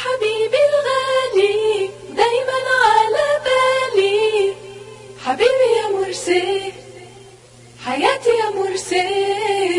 حبيبي الغالي دايما على بالي حبيبي يا مرسي حياتي يا مرسي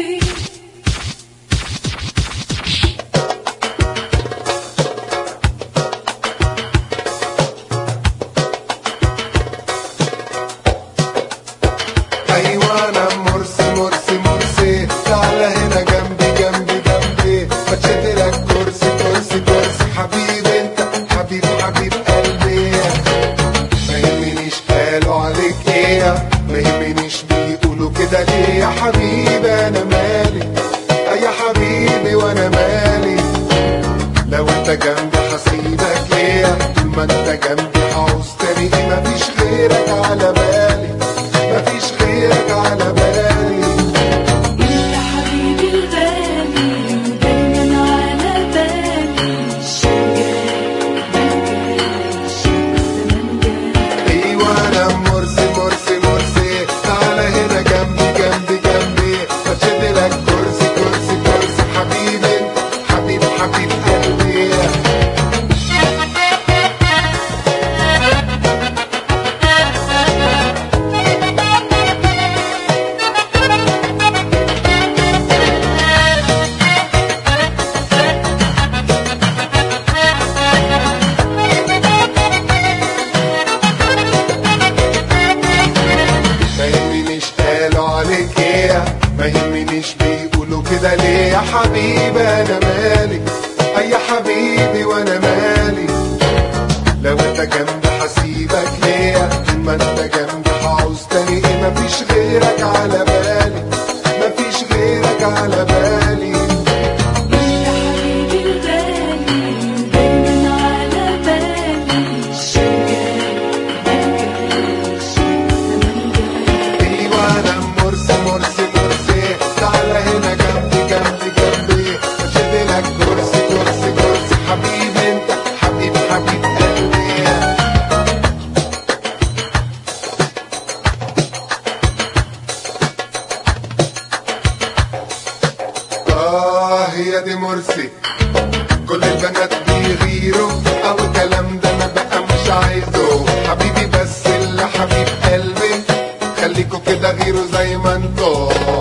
ايوه انا مرسي مرسي مرسي تعالى هنا جنبي جنبي جنبي بتشد لك كرسي كرسي كرسي حبيبي انت حبيب حبيب قلبي ما يهمنيش قالوا عليك ايه ما يهمنيش بيقولوا كده ليه يا حبيبي انا مالي أي يا حبيبي وانا مالي لو انت جنبي حسيبك ليه طول ما انت جنبي هعوز تاني ايه مفيش غيرك على بالي مفيش غيرك على بالي يا حبيبي الغالي دايما على بالي شجاع بنجاش زمان جاي ايوه انا مرسي مرسي مرسي تعالى هنا جنبي جنبي جنبي بشد لك كرسي كرسي كرسي حبيبي انت حبيب حبيب قلبي ما يهمنيش قالوا عليك ايه ما يهمنيش بيقولوا كده ليه يا حبيبي انا مالي اي يا حبيبي وانا مالي لو انت جنبي حسيبك ليه طول ما انت جنبي هعوز تاني ايه مفيش غيرك على بالي مفيش غيرك على بالي يا حبيبي الغالي دايما على بالي شجاع بنجاش زمان جاي ايوه انا مرسي مرسي مرسي تعالى هنا جنبي جنبي جنبي اشد لك كرسي كرسي كرسي حبيبي انت حبيب حبيب قلبي اه هي دي مرسي كل البنات بيغيروا او الكلام ده انا بقى مش عايزه حبيبي بس اللي حبيب قلبي خليكوا كده غيروا زي ما انتوا